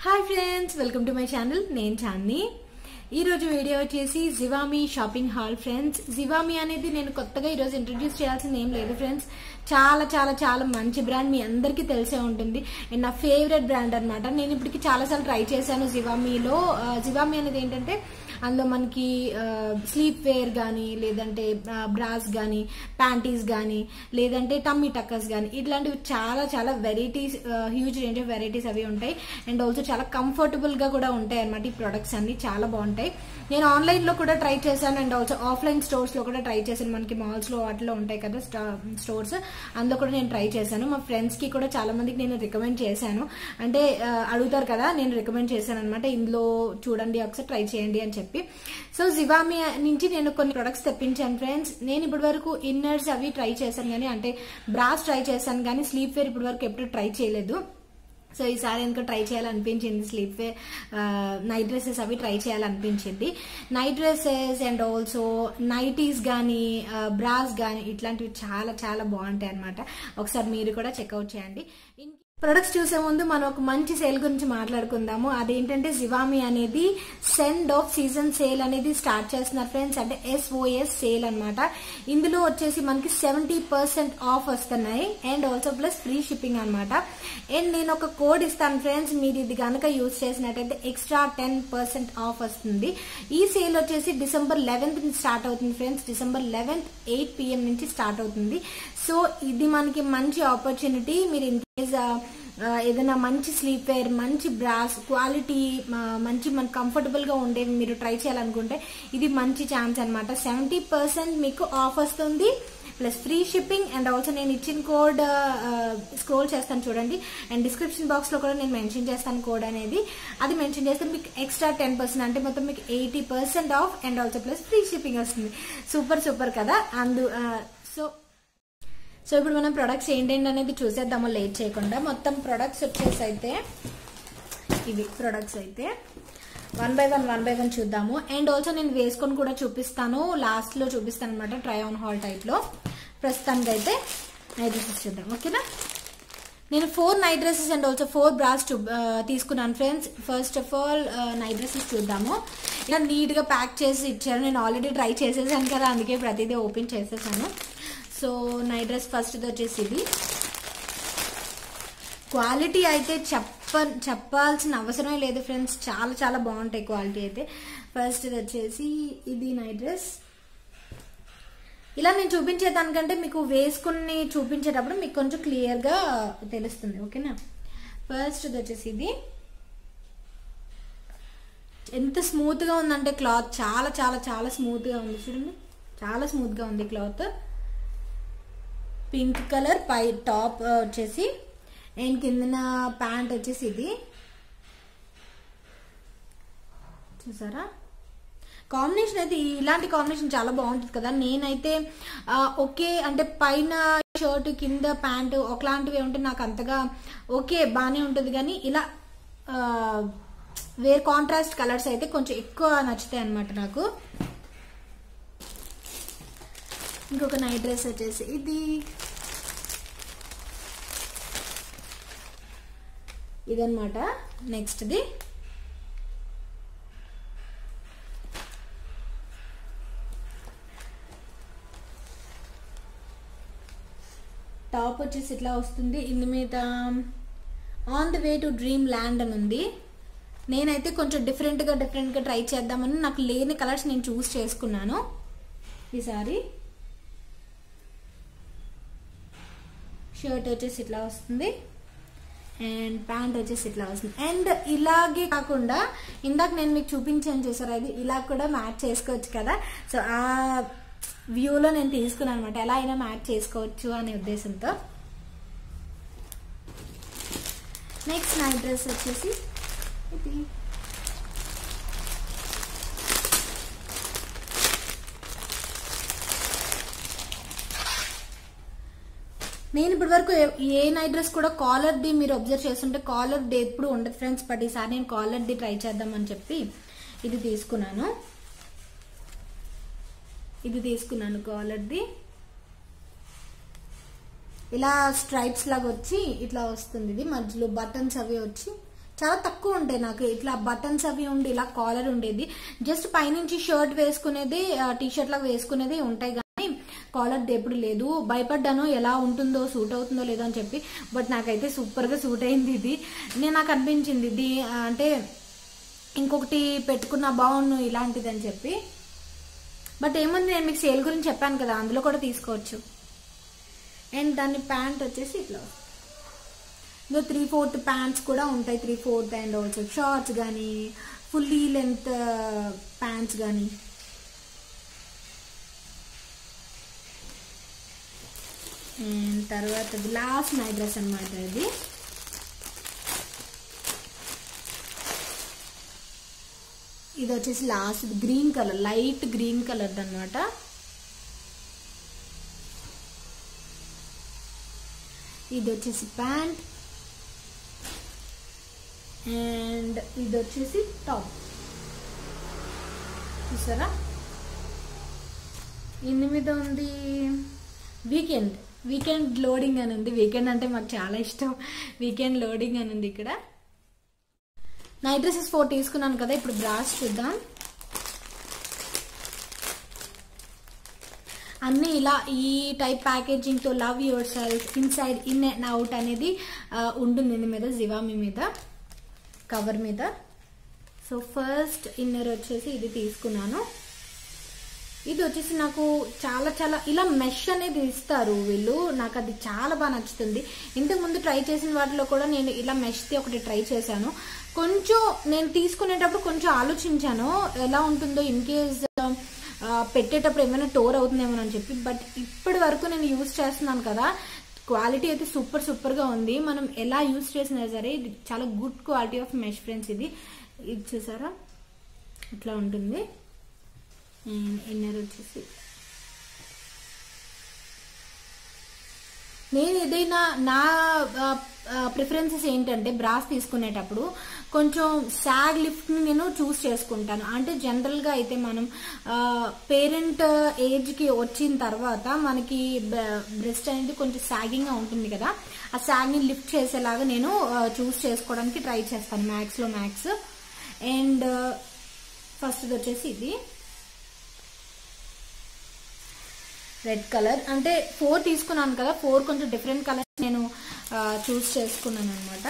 Hi friends welcome to my channel నేను చాందిని ఈరోజు video వచ్చేసి Zivame shopping haul friends Zivame అనేది నేను కొత్తగా ఈరోజు ఇంట్రడ్యూస్ చేయాల్సింది ఏం లేదు ఫ్రెండ్స్ చాలా చాలా చాలా మంచి బ్రాండ్ మీ అందరికీ తెలిసే ఉంటుంది అండ్ నా ఫేవరెట్ బ్రాండ్ అనమాట నేను ఇప్పటికి చాలాసార్లు ట్రై చేశాను జివామీలో ఆ, జివామి అనేది ఏంటంటే అందులో మనకి స్లీప్ వేర్ కానీ లేదంటే బ్రాస్ కానీ ప్యాంటీస్ కానీ లేదంటే టమ్మీ టక్కర్స్ కానీ ఇట్లాంటివి చాలా చాలా varieties huge range of varieties అవి ఉంటాయి అండ్ ఆల్సో చాలా కంఫర్టబుల్ గా కూడా ఉంటాయి అనమాట ఈ ప్రొడక్ట్స్ అన్ని చాలా బాగుంటాయి నేను ఆన్లైన్ లో కూడా ట్రై చేశాను అండ్ ఆల్సో ఆఫ్లైన్ స్టోర్స్ లో కూడా ట్రై చేశాను మనకి మాల్స్ లో వాటిలో ఉంటాయి కదా స్టోర్స్ అందులో కూడా నేను ట్రై చేశాను మా ఫ్రెండ్స్ కి కూడా చాలా మందికి నేను రికమెండ్ చేశాను అంటే ఆ, అడుగుతారు కదా నేను రికమెండ్ చేశాను అనమాట ఇందులో చూడండి ఒకసారి ట్రై చేయండి అని చెప్పి సో జివామి నుంచి నేను కొన్ని ప్రొడక్ట్స్ తెప్పించాను ఫ్రెండ్స్ నేను ఇప్పటి వరకు ఇన్నర్స్ అవి ట్రై చేశాను కానీ అంటే బ్రాస్ ట్రై చేశాను కానీ స్లీప్ వేర్ ఇప్పటి వరకు ఎప్పుడు ట్రై చేయలేదు సో ఈసారి ఎందుకు ట్రై చేయాలనిపించింది స్లీప్ వేర్ నైట్ డ్రెస్సెస్ అవి ట్రై చేయాలనిపించింది night dresses and also nighties కానీ బ్రాస్ కానీ ఇట్లాంటివి చాలా చాలా బాగుంటాయి అనమాట ఒకసారి మీరు కూడా చెక్అవుట్ చేయండి ప్రొడక్ట్స్ చూసే ముందు మనం ఒక మంచి సేల్ గురించి మాట్లాడుకుందాము అదేంటంటే జివామి అనేది సెండ్ ఆఫ్ సీజన్ సేల్ అనేది స్టార్ట్ చేస్తున్నారు ఫ్రెండ్స్ అంటే ఎస్ఓఎస్ సేల్ అన్నమాట ఇందులో వచ్చేసి మనకి సెవెంటీ పర్సెంట్ ఆఫ్ వస్తున్నాయి and also plus free shipping అన్నమాట అండ్ నేను ఒక కోడ్ ఇస్తాను ఫ్రెండ్స్ మీరు ఇది కనుక యూజ్ చేసినట్టయితే ఎక్స్ట్రా టెన్ పర్సెంట్ ఆఫ్ వస్తుంది ఈ సేల్ వచ్చేసి డిసెంబర్ లెవెన్త్ నుంచి స్టార్ట్ అవుతుంది friends December eleventh eight PM నుంచి స్టార్ట్ అవుతుంది సో ఇది మనకి మంచి ఆపర్చునిటీ మీరు ఇన్ కేస్ ఏదైనా మంచి స్లీప్ వేర్ మంచి బ్రాస్ క్వాలిటీ మంచి మన కంఫర్టబుల్ గా ఉండేవి మీరు ట్రై చేయాలనుకుంటే ఇది మంచి ఛాన్స్ అనమాట సెవెంటీ పర్సెంట్ మీకు ఆఫ్ వస్తుంది plus free shipping and also నేను ఇచ్చిన కోడ్ స్క్రోల్ చేస్తాను చూడండి అండ్ డిస్క్రిప్షన్ బాక్స్ లో కూడా నేను మెన్షన్ చేస్తాను కోడ్ అనేది అది మెన్షన్ చేస్తే మీకు ఎక్స్ట్రా టెన్ పర్సెంట్ అంటే మొత్తం మీకు eighty percent off and also plus free shipping వస్తుంది సూపర్ సూపర్ కదా అందు సో సో ఇప్పుడు మనం ప్రొడక్ట్స్ ఏంటండి అనేది చూసేద్దాము లేట్ చేయకుండా మొత్తం ప్రొడక్ట్స్ వచ్చేసి అయితే ఇవి ప్రొడక్ట్స్ అయితే one by one one by one చూద్దాము అండ్ ఆల్సో నేను వేసుకొని కూడా చూపిస్తాను లాస్ట్ లో చూపిస్తాను అనమాట ట్రై ఆన్ హాల్ టైప్ లో ప్రస్తుతానికి అయితే నైట్ డ్రెస్సెస్ చూద్దాం ఓకేనా నేను four night dresses and also four bras తీసుకున్నాను friends first of all night dresses చూద్దాము ఇలా నీట్ గా ప్యాక్ చేసి ఇచ్చారు నేను ఆల్రెడీ ట్రై చేసేసాను కదా అందుకే ప్రతిదీ ఓపెన్ చేసేసాను సో నైట్ డ్రెస్ ఫస్ట్ వచ్చేసి ఇది క్వాలిటీ అయితే చెప్ప చెప్పాల్సిన అవసరమే లేదు ఫ్రెండ్స్ చాలా చాలా బాగుంటాయి క్వాలిటీ అయితే ఫస్ట్ ఇది వచ్చేసి ఇది నైట్ డ్రెస్ ఇలా నేను చూపించేదానికంటే మీకు వేసుకుని చూపించేటప్పుడు మీకు కొంచెం క్లియర్గా తెలుస్తుంది ఓకేనా ఫస్ట్ ఇది వచ్చేసి ఇది ఎంత స్మూత్గా ఉందంటే క్లాత్ చాలా చాలా చాలా స్మూత్గా ఉంది చూడండి చాలా స్మూత్గా ఉంది క్లాత్ పింక్ కలర్ పై టాప్ వచ్చేసి అండ్ కిందన ప్యాంట్ వచ్చేసి ఇది చూసారా కాంబినేషన్ అయితే ఇలాంటి కాంబినేషన్ చాలా బాగుంటుంది కదా నేనైతే ఆ, ఓకే అంటే పైన షర్ట్ కింద ప్యాంటు ఒకలాంటివి ఉంటే నాకు అంతగా ఓకే బాగానే ఉంటుంది కానీ ఇలా ఆ, వేర్ కాంట్రాస్ట్ కలర్స్ అయితే కొంచెం ఎక్కువ నచ్చుతాయి అనమాట నాకు ఇంకొక నైట్ డ్రెస్ వచ్చేసి ఇది ఇదన్నమాట నెక్స్ట్ది టాప్ వచ్చేసి ఇట్లా వస్తుంది ఇందు మీద on the way to dream land అని ఉంది నేనైతే కొంచెం డిఫరెంట్గా డిఫరెంట్గా ట్రై చేద్దామని నాకు లేని కలర్స్ నేను చూస్ చేసుకున్నాను ఈసారి షర్ట్ వచ్చేసి ఇట్లా వస్తుంది అండ్ ప్యాంట్ వచ్చేసి ఇట్లా వస్తుంది అండ్ ఇలాగే కాకుండా ఇందాక నేను మీకు చూపించాను చూసారా ఇది ఇలా కూడా మ్యాచ్ చేసుకోవచ్చు కదా సో ఆ వ్యూలో నేను తీసుకున్నాను అనమాట ఎలా అయినా మ్యాచ్ చేసుకోవచ్చు అనే ఉద్దేశంతో నెక్స్ట్ నైట్ డ్రెస్ వచ్చేసి ఇది నేను ఇప్పటి వరకు ఏ- ఏ నైట్ డ్రెస్ కూడా కాలర్ ది మీరు అబ్జర్వ్ చేస్తుంటే కాలర్ ది ఎప్పుడు ఉండదు ఫ్రెండ్స్ బట్ ఈసారి నేను కాలర్ ది ట్రై చేద్దామని చెప్పి ఇది తీసుకున్నాను ఇది తీసుకున్నాను కాలర్ ది ఇలా స్ట్రైప్స్ లాగా వచ్చి ఇట్లా వస్తుంది ఇది మధ్యలో బటన్స్ అవి వచ్చి చాలా తక్కువ ఉంటాయి నాకు ఇట్లా బటన్స్ అవి ఉండి ఇలా కాలర్ ఉండేది జస్ట్ పైనుంచి షర్ట్ వేసుకునేది టీ షర్ట్ లాగా వేసుకునేది ఉంటాయి కానీ కాలర్ ఎప్పుడు లేదు భయపడ్డాను ఎలా ఉంటుందో సూట్ అవుతుందో లేదో అని చెప్పి బట్ నాకైతే సూపర్ గా సూట్ అయింది ఇది నేను నాకు అనిపించింది ఇది ఆ, అంటే ఇంకొకటి పెట్టుకున్న బాగుండు ఇలాంటిది అని చెప్పి బట్ ఏముంది నేను మీకు సేల్ గురించి చెప్పాను కదా అందులో కూడా తీసుకోవచ్చు అండ్ దాని ప్యాంట్ వచ్చేసి ఇట్లా వస్తుంది. ఇంకా త్రీ ఫోర్త్ ప్యాంట్స్ కూడా ఉంటాయి three fourth and also shorts కానీ ఫుల్లీ లెంత్ ప్యాంట్స్ కానీ అండ్ తర్వాత లాస్ట్ నైట్ డ్రెస్ అనమాట ఇది ఇది వచ్చేసి last green colour light green colour అన్నమాట ఇది వచ్చేసి ప్యాంట్ అండ్ ఇది వచ్చేసి టాప్ చూసారా ఇందు మీద ఉంది వీకెండ్ వీకెండ్ లోడింగ్ అని ఉంది వీకెండ్ అంటే మాకు చాలా ఇష్టం వీకెండ్ లోడింగ్ అని ఉంది ఇక్కడ నైట్ డ్రెస్సెస్ ఫోర్ తీసుకున్నాను కదా ఇప్పుడు బ్రాస్ చూద్దాం అన్ని ఇలా ఈ టైప్ ప్యాకేజింగ్ తో love yourself inside in and out అనేది ఆ, ఉంటుంది దీని మీద జివామి మీద కవర్ మీద సో ఫస్ట్ ఇన్నర్ వచ్చేసి ఇది తీసుకున్నాను ఇది వచ్చేసి నాకు చాలా చాలా ఇలా మెష్ అనేది ఇస్తారు వీళ్ళు నాకు అది చాలా బాగా నచ్చుతుంది ఇంతకు ముందు ట్రై చేసిన వాటిలో కూడా నేను ఇలా మెష్ది ఒకటి ట్రై చేశాను కొంచెం నేను తీసుకునేటప్పుడు కొంచెం ఆలోచించాను ఎలా ఉంటుందో ఇన్ కేస్ పెట్టేటప్పుడు ఏమైనా టోర్ అవుతుందేమో అని చెప్పి బట్ ఇప్పటి వరకు నేను యూజ్ చేస్తున్నాను కదా క్వాలిటీ అయితే సూపర్ సూపర్ గా ఉంది మనం ఎలా యూజ్ చేసినా సరే ఇది చాలా good quality of mesh friends ఇది ఇది చూసారా ఇట్లా ఉంటుంది అండ్ ఇన్నర్ వచ్చేసి నేను ఏదైనా నా ప్రిఫరెన్సెస్ ఏంటంటే బ్రాస్ తీసుకునేటప్పుడు కొంచెం సాగ్ లిఫ్ట్ ని నేను చూస్ చేసుకుంటాను అంటే జనరల్ గా అయితే మనం పేరెంట్ ఏజ్ కి వచ్చిన తర్వాత మనకి బ్రెస్ట్ అనేది కొంచెం సాగింగ్ గా ఉంటుంది కదా ఆ సాగ్ ని లిఫ్ట్ చేసేలాగా నేను చూస్ చేసుకోవడానికి ట్రై చేస్తాను మ్యాక్స్ లో మ్యాక్స్ అండ్ ఫస్ట్ వచ్చేసి ఇది రెడ్ కలర్ అంటే ఫోర్ తీసుకున్నాను కదా ఫోర్ కొంచెం డిఫరెంట్ కలర్స్ నేను చూస్ చేసుకున్నాను అనమాట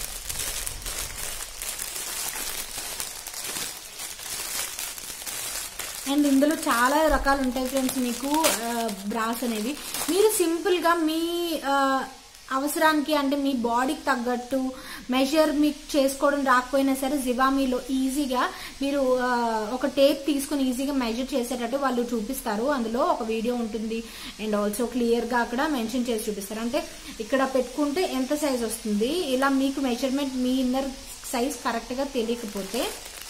అండ్ ఇందులో చాలా రకాలు ఉంటాయి ఫ్రెండ్స్ మీకు బ్రాస్ అనేవి మీరు సింపుల్ గా మీ ఆ, అవసరానికి అంటే మీ బాడీకి తగ్గట్టు మెజర్ మీకు చేసుకోవడం రాకపోయినా సరే జివామీలో ఈజీగా మీరు ఆ, ఒక టేప్ తీసుకుని ఈజీగా మెజర్ చేసేటట్టు వాళ్ళు చూపిస్తారు అందులో ఒక వీడియో ఉంటుంది అండ్ ఆల్సో క్లియర్ గా అక్కడ మెన్షన్ చేసి చూపిస్తారు అంటే ఇక్కడ పెట్టుకుంటే ఎంత సైజ్ వస్తుంది ఇలా మీకు మెజర్మెంట్ మీ ఇన్నర్ సైజ్ కరెక్ట్ గా తెలియకపోతే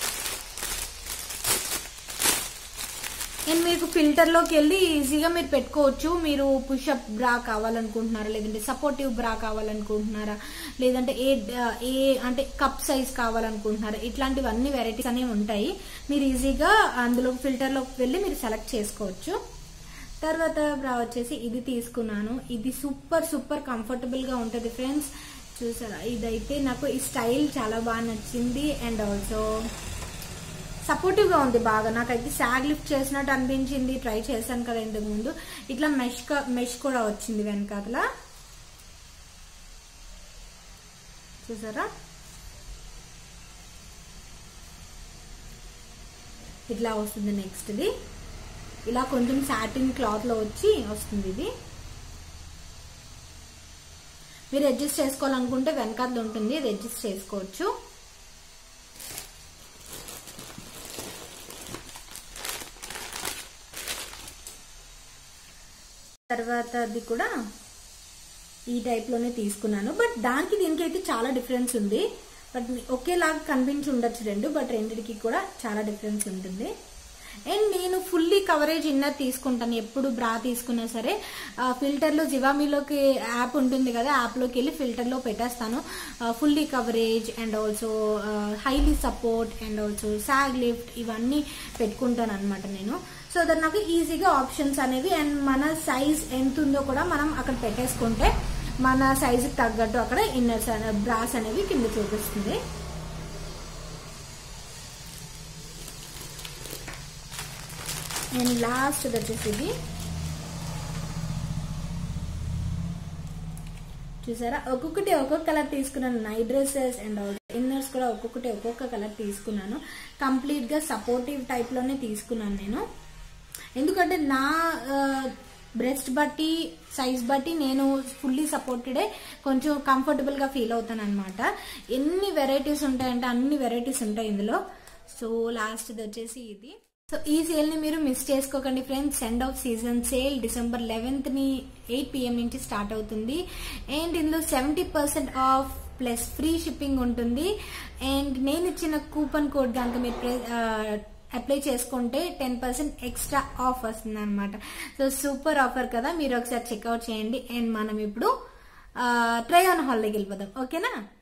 అండ్ మీకు ఫిల్టర్ లోకి వెళ్ళి ఈజీగా మీరు పెట్టుకోవచ్చు మీరు పుషప్ బ్రా కావాలనుకుంటున్నారా లేదంటే సపోర్టివ్ బ్రా కావాలనుకుంటున్నారా లేదంటే ఏ ఏ అంటే కప్ సైజ్ కావాలనుకుంటున్నారా ఇట్లాంటివన్నీ వెరైటీస్ అనేవి ఉంటాయి మీరు ఈజీగా అందులో ఫిల్టర్ లోకి వెళ్ళి మీరు సెలెక్ట్ చేసుకోవచ్చు తర్వాత బ్రా వచ్చేసి ఇది తీసుకున్నాను ఇది సూపర్ సూపర్ కంఫర్టబుల్ గా ఉంటుంది ఫ్రెండ్స్ చూసారా ఇదైతే నాకు ఈ స్టైల్ చాలా బాగా నచ్చింది అండ్ ఆల్సో సపోర్టివ్ గా ఉంది బాగా నాకైతే సాగ్ లిఫ్ట్ చేసినట్టు అనిపించింది ట్రై చేశాను కదా ఇంతకు ముందు ఇట్లా మెష్ మెష్ కూడా వచ్చింది వెనకాతల చూసారా ఇట్లా వస్తుంది నెక్స్ట్ ఇది ఇలా కొంచెం సాటిన్ క్లాత్ లో వచ్చి వస్తుంది ఇది మీరు అడ్జస్ట్ చేసుకోవాలనుకుంటే వెనకాతలు ఉంటుంది ఇది అడ్జస్ట్ చేసుకోవచ్చు తర్వాత అది కూడా ఈ టైప్ లోనే తీసుకున్నాను బట్ దానికి దీనికి అయితే చాలా డిఫరెన్స్ ఉంది బట్ ఒకేలాగా కనిపించి ఉండొచ్చు రెండు బట్ రెండిటికి కూడా చాలా డిఫరెన్స్ ఉంటుంది అండ్ నేను ఫుల్లీ కవరేజ్ ఇన్నర్ తీసుకుంటాను ఎప్పుడు బ్రా తీసుకున్నా సరే ఫిల్టర్లో జివామీలోకి యాప్ ఉంటుంది కదా యాప్లోకి వెళ్ళి ఫిల్టర్లో పెట్టేస్తాను fully coverage and also highly support and also sag lift ఇవన్నీ పెట్టుకుంటాను అనమాట నేను సో దట్ నాకు ఈజీగా ఆప్షన్స్ అనేవి అండ్ మన సైజ్ ఎంత ఉందో కూడా మనం అక్కడ పెట్టేసుకుంటే మన సైజుకి తగ్గట్టు అక్కడ ఇన్నర్స్ బ్రాస్ అనేవి కింద చూపిస్తుంది అండ్ లాస్ట్ వచ్చేసి ఇది చూసారా ఒక్కొక్కటి ఒక్కొక్క కలర్ తీసుకున్నాను నైట్ డ్రెస్సెస్ అండ్ ఇన్నర్స్ కూడా ఒక్కొక్కటి ఒక్కొక్క కలర్ తీసుకున్నాను కంప్లీట్ గా సపోర్టివ్ టైప్ లోనే తీసుకున్నాను నేను ఎందుకంటే నా బ్రెస్ట్ బట్టి సైజ్ బట్టి నేను ఫుల్లీ సపోర్టెడే కొంచెం కంఫర్టబుల్ గా ఫీల్ అవుతాను అనమాట ఎన్ని వెరైటీస్ ఉంటాయంటే అన్ని వెరైటీస్ ఉంటాయి ఇందులో సో లాస్ట్ వచ్చేసి ఇది సో ఈ సేల్ ని మీరు మిస్ చేసుకోకండి friends end of season sale December eleventh ని ఎయిట్ పిఎం నుంచి స్టార్ట్ అవుతుంది అండ్ ఇందులో seventy percent off plus free shipping ఉంటుంది అండ్ నేను ఇచ్చిన కూపన్ కోడ్ కనుక మీరు ప్రే- ఆ, అప్లై చేసుకుంటే టెన్ పర్సెంట్ ఎక్స్ట్రా ఆఫ్ వస్తుంది అనమాట సో సూపర్ ఆఫర్ కదా మీరు ఒకసారి చెక్అవుట్ చేయండి అండ్ మనం ఇప్పుడు ట్రై ఆన్ హాల్లోకి వెళ్ళిపోదాం ఓకేనా